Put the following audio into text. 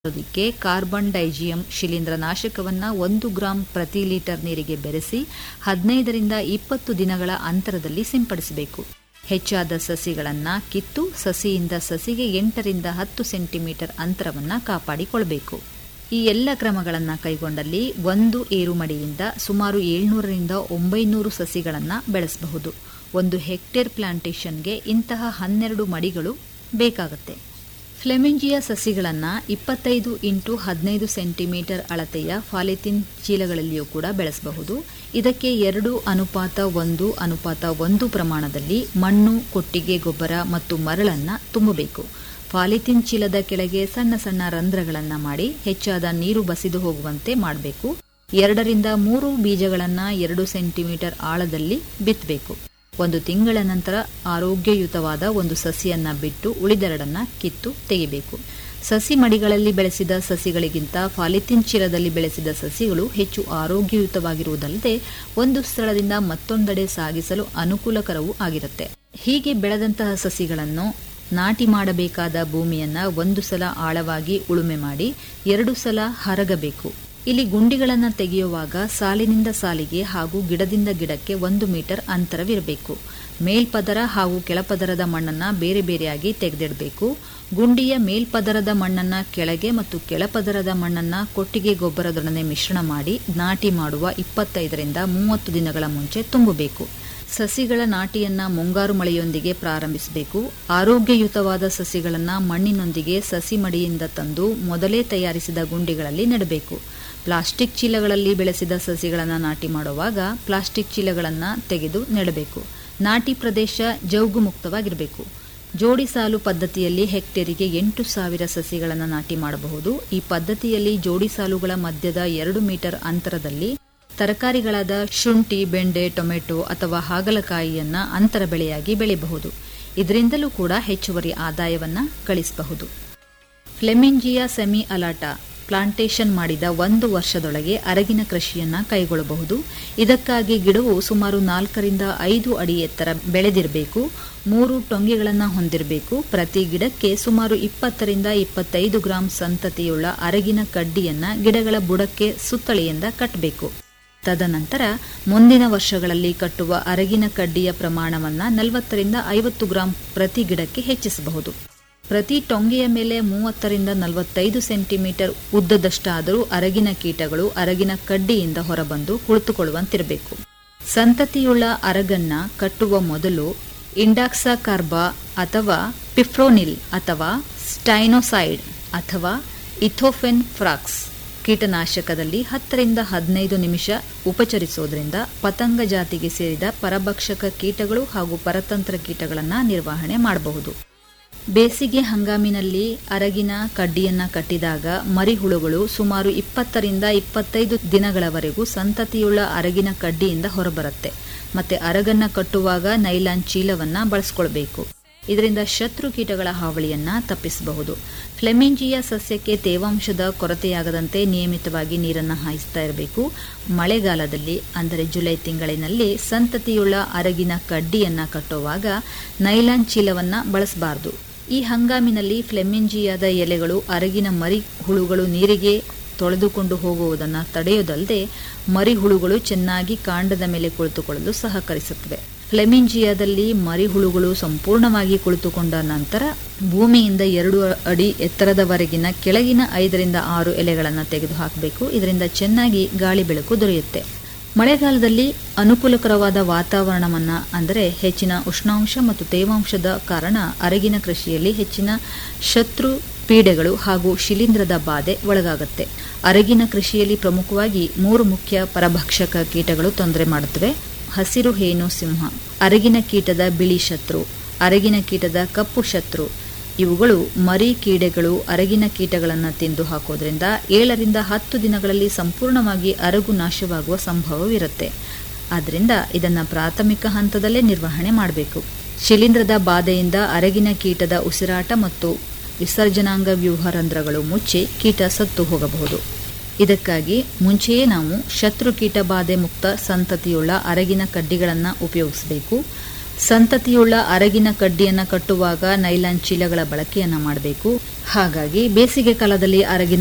ಮಾಡೋದಕ್ಕೆ ಕಾರ್ಬನ್ ಡೈಜಿಯಂ ಶಿಲೀಂಧ್ರನಾಶಕವನ್ನು ಒಂದು ಗ್ರಾಂ ಪ್ರತಿ ಲೀಟರ್ ನೀರಿಗೆ ಬೆರೆಸಿ ಹದಿನೈದರಿಂದ ಇಪ್ಪತ್ತು ದಿನಗಳ ಅಂತರದಲ್ಲಿ ಸಿಂಪಡಿಸಬೇಕು ಹೆಚ್ಚಾದ ಸಸಿಗಳನ್ನು ಕಿತ್ತು ಸಸಿಯಿಂದ ಸಸಿಗೆ ಎಂಟರಿಂದ ಹತ್ತು ಸೆಂಟಿಮೀಟರ್ ಅಂತರವನ್ನು ಕಾಪಾಡಿಕೊಳ್ಬೇಕು ಈ ಎಲ್ಲ ಕ್ರಮಗಳನ್ನು ಕೈಗೊಂಡಲ್ಲಿ ಒಂದು ಏರುಮಡಿಯಿಂದ ಸುಮಾರು ಏಳ್ನೂರರಿಂದ ಒಂಬೈನೂರು ಸಸಿಗಳನ್ನು ಬೆಳೆಸಬಹುದು ಒಂದು ಹೆಕ್ಟೇರ್ ಪ್ಲಾಂಟೇಶನ್ಗೆ ಇಂತಹ ಹನ್ನೆರಡು ಮಡಿಗಳು ಬೇಕಾಗುತ್ತೆ ಫ್ಲೆಮಿಂಜಿಯ ಸಸಿಗಳನ್ನು ಇಪ್ಪತ್ತೈದು ಇಂಟು ಹದಿನೈದು ಸೆಂಟಿಮೀಟರ್ ಅಳತೆಯ ಫಾಲಿಥಿನ್ ಚೀಲಗಳಲ್ಲಿಯೂ ಕೂಡ ಬೆಳೆಸಬಹುದು ಇದಕ್ಕೆ ಎರಡು ಅನುಪಾತ ಒಂದು ಅನುಪಾತ ಒಂದು ಪ್ರಮಾಣದಲ್ಲಿ ಮಣ್ಣು ಕೊಟ್ಟಿಗೆ ಗೊಬ್ಬರ ಮತ್ತು ಮರಳನ್ನು ತುಂಬಬೇಕು ಪಾಲಿಥಿನ್ ಚೀಲದ ಕೆಳಗೆ ಸಣ್ಣ ಸಣ್ಣ ರಂಧ್ರಗಳನ್ನು ಮಾಡಿ ಹೆಚ್ಚಾದ ನೀರು ಬಸಿದು ಹೋಗುವಂತೆ ಮಾಡಬೇಕು ಎರಡರಿಂದ ಮೂರು ಬೀಜಗಳನ್ನು ಎರಡು ಸೆಂಟಿಮೀಟರ್ ಆಳದಲ್ಲಿ ಬಿತ್ತಬೇಕು ಒಂದು ತಿಂಗಳ ನಂತರ ಆರೋಗ್ಯಯುತವಾದ ಒಂದು ಸಸಿಯನ್ನ ಬಿಟ್ಟು ಉಳಿದೆರಡನ್ನ ಕಿತ್ತು ತೆಗಿಬೇಕು ಸಸಿ ಮಡಿಗಳಲ್ಲಿ ಬೆಳೆಸಿದ ಸಸಿಗಳಿಗಿಂತ ಪಾಲಿಥಿನ್ ಚೀಲದಲ್ಲಿ ಬೆಳೆಸಿದ ಸಸಿಗಳು ಹೆಚ್ಚು ಆರೋಗ್ಯಯುತವಾಗಿರುವುದಲ್ಲದೆ ಒಂದು ಸ್ಥಳದಿಂದ ಮತ್ತೊಂದೆಡೆ ಸಾಗಿಸಲು ಅನುಕೂಲಕರವೂ ಆಗಿರುತ್ತೆ ಹೀಗೆ ಬೆಳೆದಂತಹ ಸಸಿಗಳನ್ನು ನಾಟಿ ಮಾಡಬೇಕಾದ ಭೂಮಿಯನ್ನ ಒಂದು ಸಲ ಆಳವಾಗಿ ಉಳುಮೆ ಮಾಡಿ ಎರಡು ಸಲ ಹರಗಬೇಕು ಇಲ್ಲಿ ಗುಂಡಿಗಳನ್ನು ತೆಗೆಯುವಾಗ ಸಾಲಿನಿಂದ ಸಾಲಿಗೆ ಹಾಗೂ ಗಿಡದಿಂದ ಗಿಡಕ್ಕೆ ಒಂದು ಮೀಟರ್ ಅಂತರವಿರಬೇಕು ಮೇಲ್ಪದರ ಹಾಗೂ ಕೆಳಪದರದ ಮಣ್ಣನ್ನು ಬೇರೆ ಬೇರೆಯಾಗಿ ತೆಗೆದಿಡಬೇಕು ಗುಂಡಿಯ ಮೇಲ್ಪದರದ ಮಣ್ಣನ್ನು ಕೆಳಗೆ ಮತ್ತು ಕೆಳಪದರದ ಮಣ್ಣನ್ನು ಕೊಟ್ಟಿಗೆ ಗೊಬ್ಬರದೊಡನೆ ಮಿಶ್ರಣ ಮಾಡಿ ನಾಟಿ ಮಾಡುವ ಇಪ್ಪತ್ತೈದರಿಂದ ಮೂವತ್ತು ದಿನಗಳ ಮುಂಚೆ ತುಂಬಬೇಕು ಸಸಿಗಳ ನಾಟಿಯನ್ನ ಮುಂಗಾರು ಮಳೆಯೊಂದಿಗೆ ಪ್ರಾರಂಭಿಸಬೇಕು ಆರೋಗ್ಯಯುತವಾದ ಸಸಿಗಳನ್ನು ಮಣ್ಣಿನೊಂದಿಗೆ ಸಸಿ ಮಡಿಯಿಂದ ತಂದು ಮೊದಲೇ ತಯಾರಿಸಿದ ಗುಂಡಿಗಳಲ್ಲಿ ನೆಡಬೇಕು ಪ್ಲಾಸ್ಟಿಕ್ ಚೀಲಗಳಲ್ಲಿ ಬೆಳೆಸಿದ ಸಸಿಗಳನ್ನು ನಾಟಿ ಮಾಡುವಾಗ ಪ್ಲಾಸ್ಟಿಕ್ ಚೀಲಗಳನ್ನು ತೆಗೆದು ನೆಡಬೇಕು ನಾಟಿ ಪ್ರದೇಶ ಜೌಗು ಮುಕ್ತವಾಗಿರಬೇಕು ಜೋಡಿ ಸಾಲು ಪದ್ಧತಿಯಲ್ಲಿ ಹೆಕ್ಟೇರಿಗೆ ಎಂಟು ಸಾವಿರ ಸಸಿಗಳನ್ನು ನಾಟಿ ಮಾಡಬಹುದು ಈ ಪದ್ಧತಿಯಲ್ಲಿ ಜೋಡಿ ಸಾಲುಗಳ ಮಧ್ಯದ ಎರಡು ಮೀಟರ್ ಅಂತರದಲ್ಲಿ ತರಕಾರಿಗಳಾದ ಶುಂಠಿ ಬೆಂಡೆ ಟೊಮೆಟೊ ಅಥವಾ ಹಾಗಲಕಾಯಿಯನ್ನ ಅಂತರ ಬೆಳೆಯಾಗಿ ಬೆಳೆಯಬಹುದು ಇದರಿಂದಲೂ ಕೂಡ ಹೆಚ್ಚುವರಿ ಆದಾಯವನ್ನ ಗಳಿಸಬಹುದು ಫ್ಲೆಮಿಂಜಿಯಾ ಸೆಮಿ ಅಲಾಟ ಪ್ಲಾಂಟೇಶನ್ ಮಾಡಿದ ಒಂದು ವರ್ಷದೊಳಗೆ ಅರಗಿನ ಕೃಷಿಯನ್ನ ಕೈಗೊಳ್ಳಬಹುದು ಇದಕ್ಕಾಗಿ ಗಿಡವು ಸುಮಾರು ನಾಲ್ಕರಿಂದ ಐದು ಅಡಿ ಎತ್ತರ ಬೆಳೆದಿರಬೇಕು ಮೂರು ಟೊಂಗೆಗಳನ್ನು ಹೊಂದಿರಬೇಕು ಪ್ರತಿ ಗಿಡಕ್ಕೆ ಸುಮಾರು ಇಪ್ಪತ್ತರಿಂದ ಇಪ್ಪತ್ತೈದು ಗ್ರಾಂ ಸಂತತಿಯುಳ್ಳ ಅರಗಿನ ಕಡ್ಡಿಯನ್ನ ಗಿಡಗಳ ಬುಡಕ್ಕೆ ಸುತ್ತಳೆಯಿಂದ ಕಟ್ಟಬೇಕು ತದನಂತರ ಮುಂದಿನ ವರ್ಷಗಳಲ್ಲಿ ಕಟ್ಟುವ ಅರಗಿನ ಕಡ್ಡಿಯ ಪ್ರಮಾಣವನ್ನು ನಲವತ್ತರಿಂದ ಐವತ್ತು ಗ್ರಾಂ ಪ್ರತಿ ಗಿಡಕ್ಕೆ ಹೆಚ್ಚಿಸಬಹುದು ಪ್ರತಿ ಟೊಂಗೆಯ ಮೇಲೆ ಮೂವತ್ತರಿಂದ ನಲವತ್ತೈದು ಸೆಂಟಿಮೀಟರ್ ಉದ್ದದಷ್ಟಾದರೂ ಅರಗಿನ ಕೀಟಗಳು ಅರಗಿನ ಕಡ್ಡಿಯಿಂದ ಹೊರಬಂದು ಕುಳಿತುಕೊಳ್ಳುವಂತಿರಬೇಕು ಸಂತತಿಯುಳ್ಳ ಅರಗನ್ನ ಕಟ್ಟುವ ಮೊದಲು ಇಂಡಾಕ್ಸಾ ಕಾರ್ಬಾ ಅಥವಾ ಪಿಫ್ರೋನಿಲ್ ಅಥವಾ ಸ್ಟೈನೋಸೈಡ್ ಅಥವಾ ಇಥೋಫೆನ್ ಫ್ರಾಕ್ಸ್ ಕೀಟನಾಶಕದಲ್ಲಿ ಹತ್ತರಿಂದ ಹದಿನೈದು ನಿಮಿಷ ಉಪಚರಿಸೋದ್ರಿಂದ ಪತಂಗ ಜಾತಿಗೆ ಸೇರಿದ ಪರಭಕ್ಷಕ ಕೀಟಗಳು ಹಾಗೂ ಪರತಂತ್ರ ಕೀಟಗಳನ್ನು ನಿರ್ವಹಣೆ ಮಾಡಬಹುದು ಬೇಸಿಗೆ ಹಂಗಾಮಿನಲ್ಲಿ ಅರಗಿನ ಕಡ್ಡಿಯನ್ನ ಕಟ್ಟಿದಾಗ ಮರಿಹುಳುಗಳು ಸುಮಾರು ಇಪ್ಪತ್ತರಿಂದ ಇಪ್ಪತ್ತೈದು ದಿನಗಳವರೆಗೂ ಸಂತತಿಯುಳ್ಳ ಅರಗಿನ ಕಡ್ಡಿಯಿಂದ ಹೊರಬರುತ್ತೆ ಮತ್ತೆ ಅರಗನ್ನ ಕಟ್ಟುವಾಗ ನೈಲಾನ್ ಚೀಲವನ್ನ ಬಳಸ್ಕೊಳ್ಬೇಕು ಇದರಿಂದ ಶತ್ರು ಕೀಟಗಳ ಹಾವಳಿಯನ್ನ ತಪ್ಪಿಸಬಹುದು ಫ್ಲೆಮಿಂಜಿಯ ಸಸ್ಯಕ್ಕೆ ತೇವಾಂಶದ ಕೊರತೆಯಾಗದಂತೆ ನಿಯಮಿತವಾಗಿ ನೀರನ್ನು ಹಾಯಿಸ್ತಾ ಇರಬೇಕು ಮಳೆಗಾಲದಲ್ಲಿ ಅಂದರೆ ಜುಲೈ ತಿಂಗಳಿನಲ್ಲಿ ಸಂತತಿಯುಳ್ಳ ಅರಗಿನ ಕಡ್ಡಿಯನ್ನ ಕಟ್ಟುವಾಗ ನೈಲಾನ್ ಚೀಲವನ್ನ ಬಳಸಬಾರದು ಈ ಹಂಗಾಮಿನಲ್ಲಿ ಫ್ಲೆಮಿಂಜಿಯಾದ ಎಲೆಗಳು ಅರಗಿನ ಮರಿ ಹುಳುಗಳು ನೀರಿಗೆ ತೊಳೆದುಕೊಂಡು ಹೋಗುವುದನ್ನು ತಡೆಯೋದಲ್ಲದೆ ಮರಿಹುಳುಗಳು ಚೆನ್ನಾಗಿ ಕಾಂಡದ ಮೇಲೆ ಕುಳಿತುಕೊಳ್ಳಲು ಸಹಕರಿಸುತ್ತವೆ ಫ್ಲೆಮಿಂಜಿಯಾದಲ್ಲಿ ಮರಿಹುಳುಗಳು ಸಂಪೂರ್ಣವಾಗಿ ಕುಳಿತುಕೊಂಡ ನಂತರ ಭೂಮಿಯಿಂದ ಎರಡು ಅಡಿ ಎತ್ತರದವರೆಗಿನ ಕೆಳಗಿನ ಐದರಿಂದ ಆರು ಎಲೆಗಳನ್ನು ತೆಗೆದುಹಾಕಬೇಕು ಇದರಿಂದ ಚೆನ್ನಾಗಿ ಗಾಳಿ ಬೆಳಕು ದೊರೆಯುತ್ತೆ ಮಳೆಗಾಲದಲ್ಲಿ ಅನುಕೂಲಕರವಾದ ವಾತಾವರಣವನ್ನ ಅಂದರೆ ಹೆಚ್ಚಿನ ಉಷ್ಣಾಂಶ ಮತ್ತು ತೇವಾಂಶದ ಕಾರಣ ಅರಗಿನ ಕೃಷಿಯಲ್ಲಿ ಹೆಚ್ಚಿನ ಶತ್ರು ಪೀಡೆಗಳು ಹಾಗೂ ಶಿಲೀಂಧ್ರದ ಬಾಧೆ ಒಳಗಾಗುತ್ತೆ ಅರಗಿನ ಕೃಷಿಯಲ್ಲಿ ಪ್ರಮುಖವಾಗಿ ಮೂರು ಮುಖ್ಯ ಪರಭಕ್ಷಕ ಕೀಟಗಳು ತೊಂದರೆ ಮಾಡುತ್ತವೆ ಹಸಿರು ಹೇನು ಸಿಂಹ ಅರಗಿನ ಕೀಟದ ಬಿಳಿ ಶತ್ರು ಅರಗಿನ ಕೀಟದ ಕಪ್ಪು ಶತ್ರು ಇವುಗಳು ಮರಿ ಕೀಡೆಗಳು ಅರಗಿನ ಕೀಟಗಳನ್ನು ತಿಂದು ಹಾಕೋದ್ರಿಂದ ಏಳರಿಂದ ಹತ್ತು ದಿನಗಳಲ್ಲಿ ಸಂಪೂರ್ಣವಾಗಿ ಅರಗು ನಾಶವಾಗುವ ಸಂಭವವಿರುತ್ತೆ ಆದ್ದರಿಂದ ಇದನ್ನು ಪ್ರಾಥಮಿಕ ಹಂತದಲ್ಲೇ ನಿರ್ವಹಣೆ ಮಾಡಬೇಕು ಶಿಲೀಂಧ್ರದ ಬಾಧೆಯಿಂದ ಅರಗಿನ ಕೀಟದ ಉಸಿರಾಟ ಮತ್ತು ವಿಸರ್ಜನಾಂಗ ವ್ಯೂಹ ರಂಧ್ರಗಳು ಮುಚ್ಚಿ ಕೀಟ ಸತ್ತು ಹೋಗಬಹುದು ಇದಕ್ಕಾಗಿ ಮುಂಚೆಯೇ ನಾವು ಶತ್ರು ಕೀಟ ಬಾಧೆ ಮುಕ್ತ ಸಂತತಿಯುಳ್ಳ ಅರಗಿನ ಕಡ್ಡಿಗಳನ್ನು ಉಪಯೋಗಿಸಬೇಕು ಸಂತತಿಯುಳ್ಳ ಅರಗಿನ ಕಡ್ಡಿಯನ್ನ ಕಟ್ಟುವಾಗ ನೈಲಾನ್ ಚೀಲಗಳ ಬಳಕೆಯನ್ನ ಮಾಡಬೇಕು ಹಾಗಾಗಿ ಬೇಸಿಗೆ ಕಾಲದಲ್ಲಿ ಅರಗಿನ